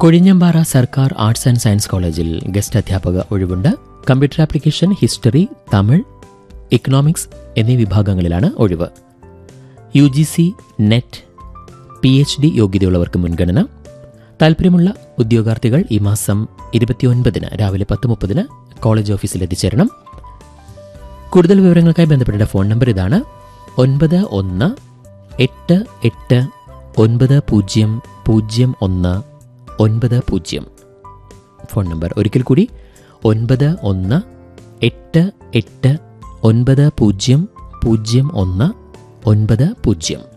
കൊഴിഞ്ഞമ്പാറ സർക്കാർ arts and science കോളേജിൽ guest അധ്യാപക ഒഴിവുണ്ട് computer application history Tamil economics എന്നീ വിഭാഗങ്ങളിലാണ് ഒഴിവ് U G C NET P H D യോഗ്യതയുള്ളവർക്ക് മുൻഗണന താൽപ്പര്യമുള്ള ഉദ്യോഗാർത്ഥികൾ ഈ മാസം ഇരുപത്തിയൊൻപതിന് രാവിലെ പത്ത് മുപ്പതിന് കോളേജ് ഓഫീസിൽ എത്തിച്ചേരണം കൂടുതൽ വിവരങ്ങൾക്കായി ബന്ധപ്പെട്ട ഫോൺ നമ്പർ ഇതാണ് ഒൻപത് ഒന്ന് എട്ട് എട്ട് ഒൻപത് പൂജ്യം പൂജ്യം ഒന്ന് ഒൻപത് പൂജ്യം ഫോൺ നമ്പർ ഒരിക്കൽ കൂടി ഒൻപത് ഒന്ന് എട്ട് എട്ട് ഒൻപത് പൂജ്യം പൂജ്യം ഒന്ന് ഒൻപത് പൂജ്യം